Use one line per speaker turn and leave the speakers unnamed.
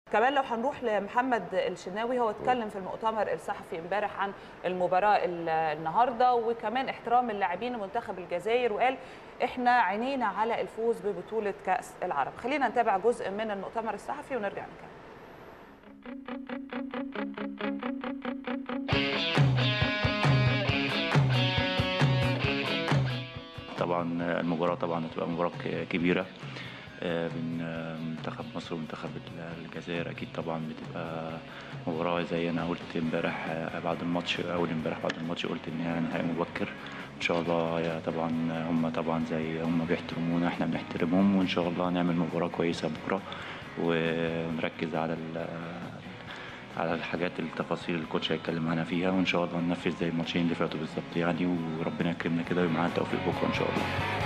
كمان لو هنروح لمحمد الشناوي هو اتكلم في المؤتمر الصحفي امبارح عن المباراه ال- النهارده وكمان احترام اللاعبين لمنتخب الجزائر وقال احنا عينينا على الفوز ببطوله كاس العرب خلينا نتابع جزء من المؤتمر الصحفي ونرجع نكمل
طبعا المباراة طبعا هتبقى مباراة ك- كبيرة آه، بين آه، منتخب مصر ومنتخب ال- الجزائر أكيد طبعا بتبقى مباراة زي أنا قلت امبارح آه، بعد الماتش أول امبارح بعد الماتش قلت إن هي نهائي مبكر إن شاء الله يا طبعا هم طبعا زي هم بيحترمونا إحنا بنحترمهم وإن شاء الله نعمل مباراة كويسة بكرة ونركز على ال- على الحاجات التفاصيل اللي الكوتش هيتكلم معانا فيها وان شاء الله ننفذ زي الماتشين اللي فاتوا بالظبط يعني وربنا يكرمنا كده ويبقى معانا التوفيق بكره ان شاء الله